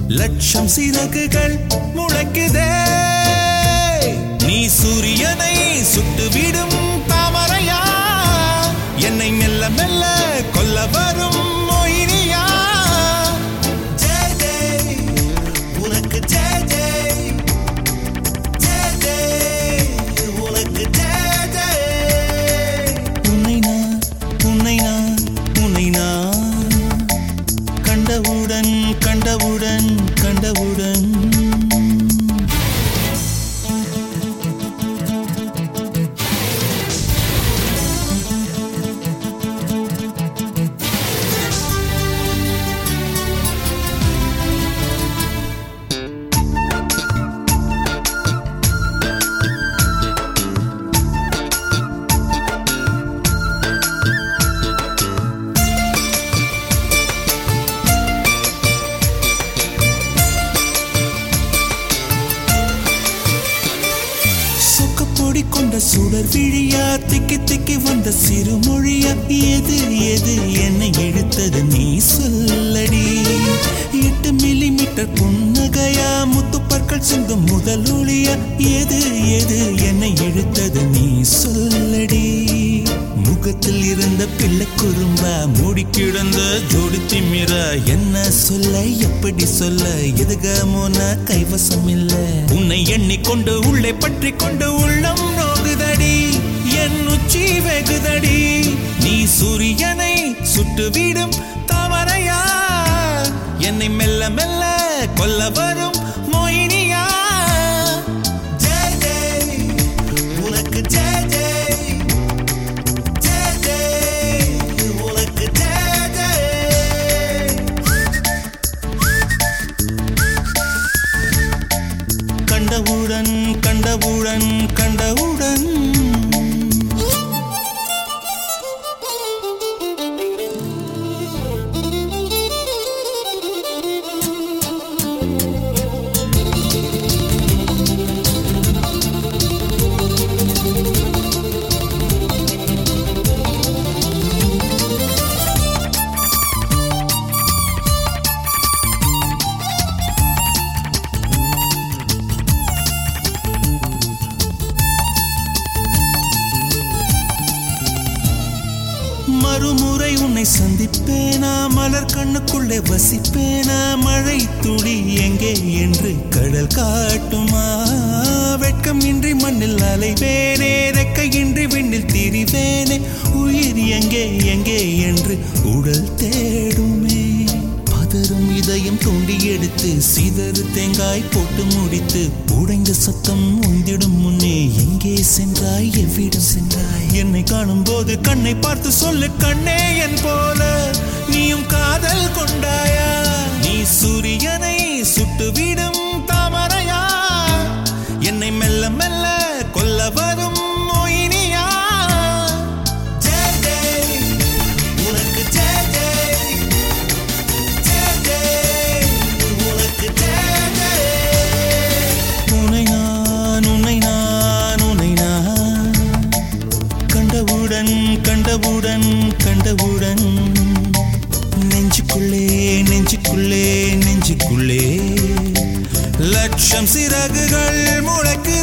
லட்சம் சிறகுகள் முளைக்குதே நீ சூரியனை சுட்டுவிடும் தாமரையா என்னை மெல்ல மெல்ல கொல்ல வரும் மொயினியா ஜெய் ஜெய் உனக்கு ஜெய் ஜெய் ஜெய் ஜெய் உனக்கு ஜெய் ஜெய் உன்னை நான் உன்னை நான் உன்னை நான் கண்டவுடன் கண்டவுடன் கண்டவுடன் சொக்கப்பொடி கொண்ட சுடர் விழியா திக்கி திக்கி வந்த சிறுமொழியா எது எது என்னை இழுத்தது நீ சொல்லடி எட்டு மில்லி மீட்டர் புன்னகையா முத்துப்பற்கள் சிந்தும் முதல் ஒளியா எது எது என்னை இழுத்தது நீ சொல்லடி முகத்தில் இருந்த பிள்ளை குறும்பா மூடி கிடந்த ஜோடி திமிரா என்ன சொல்ல எப்படி சொல்ல எதுகமோன கைவசம் இல்ல உன்னை எண்ணிக்கொண்டு உள்ளே பற்றி கொண்டு உள்ளம் நோகுதடி என் உச்சி வெகுதடி நீ சூரியனை சுட்டுவிடும் தாமரையா என்னை மெல்ல மெல்ல கொல்ல வரும் மோயினியா ஜெய் ஜெய் உனக்கு ஜெய் ஜெய் ஜெய் ஜெய் உனக்கு ஜெய் ஜெய் கண்டவுடன் கண்டவுடன் கண்டவுடன் மறுமுறை உன்னை சந்திப்பேனா மலர் கண்ணுக்குள்ளே வசிப்பேனா மழை துளி எங்கே என்று கடல் காட்டுமா வெட்கம் இன்றி மண்ணில் அலைவேனே ரெக்கையின்றி விண்ணில் திரிவேனே உயிர் எங்கே எங்கே என்று உடல் தேடுமே பதறும் இதயம் தோண்டி எடுத்து சிதறு தேங்காய் போட்டு முடித்து உடைந்த சத்தம் உந்திடும் முன்னே எங்கே சென்றாய் எவ்விடம் சென்றாய் என்னை காணும் போது கண்ணை பார்த்து சொல்லு கண்ணே என் போல நீயும் காதல் கொண்டாயா நீ சூரியனை சுட்டுவிடும் தாமரையா என்னை மெல்ல மெல்ல கொல்ல வரும் மோயினியா ஜெய் ஜெய் உனக்கு ஜெய் ஜெய் ஜெய் ஜெய் உனக்கு ஜெய் ஜெய் உன்னை நான் உன்னை நான் உன்னை நான் கண்டவுடன் கண்டவுடன் கண்டவுடன் நெஞ்சுக்குள்ளே நெஞ்சுக்குள்ளே நெஞ்சுக்குள்ளே லட்சம் சிறகுகள் முளைக்கு